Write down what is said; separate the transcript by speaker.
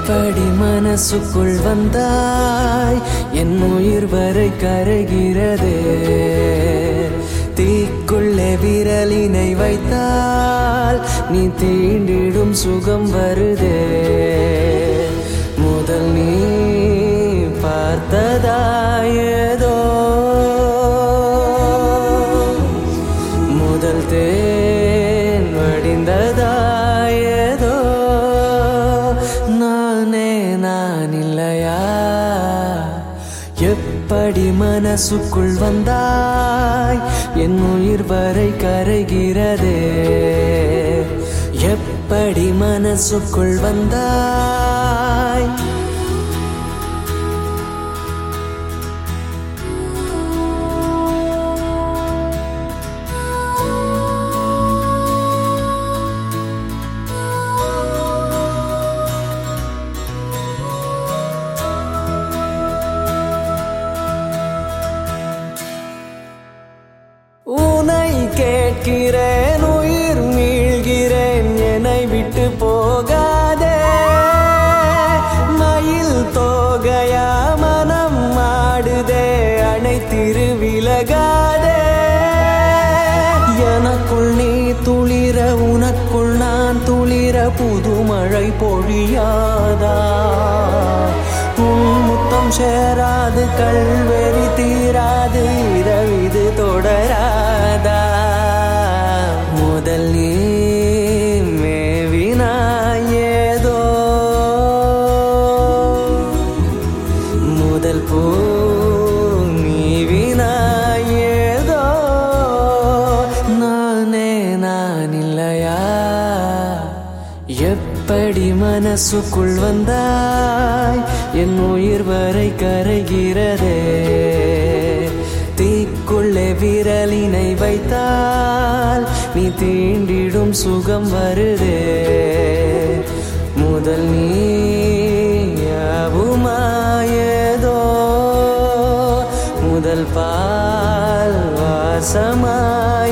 Speaker 1: எப்படி மனசுக்குள் வந்தாய் என் உயிர் வரை கரைகிறதே தீக்குள்ளே விரலினை வைத்தால் நீ தீண்டிடும் சுகம் வருதே முதல் நீ பார்த்ததாயதோ முதல் தேன் வடிந்ததாயதோ நானே நான் இல்லையா எப்படி மனசுக்குள் வந்தாய் என் உயிர் வரை கரைகிறதே எப்படி மனசுக்குள் வந்தாய் உனை கேட்கிறேன் உயிர் மீள்கிறேன் என்னை விட்டு போகாதே மயில் தோகையா மனம் மாடுதே அணைத்திரு விலகாதே எனக்குள் நீ துளிர உனக்குள் நான் துளிர புது மழை பொழியாதா உன் முத்தம் சேராது கல்வெறி தீராது இரவிது தொடராதா முதல் நீ மேவினாய் ஏதோ முதல் பூ நீவினாய் ஏதோ நானே நான் இல்லையா எப்படி மனசுக்குள் வந்தாய் என் உயிர் வரை கரைகிறதே தீக்குள்ளே விரலினை வைத்தால் நீ தீண்டிடும் சுகம் வருதே முதல் நீ யாவுமாயதோ முதல் பால் வாசமாய்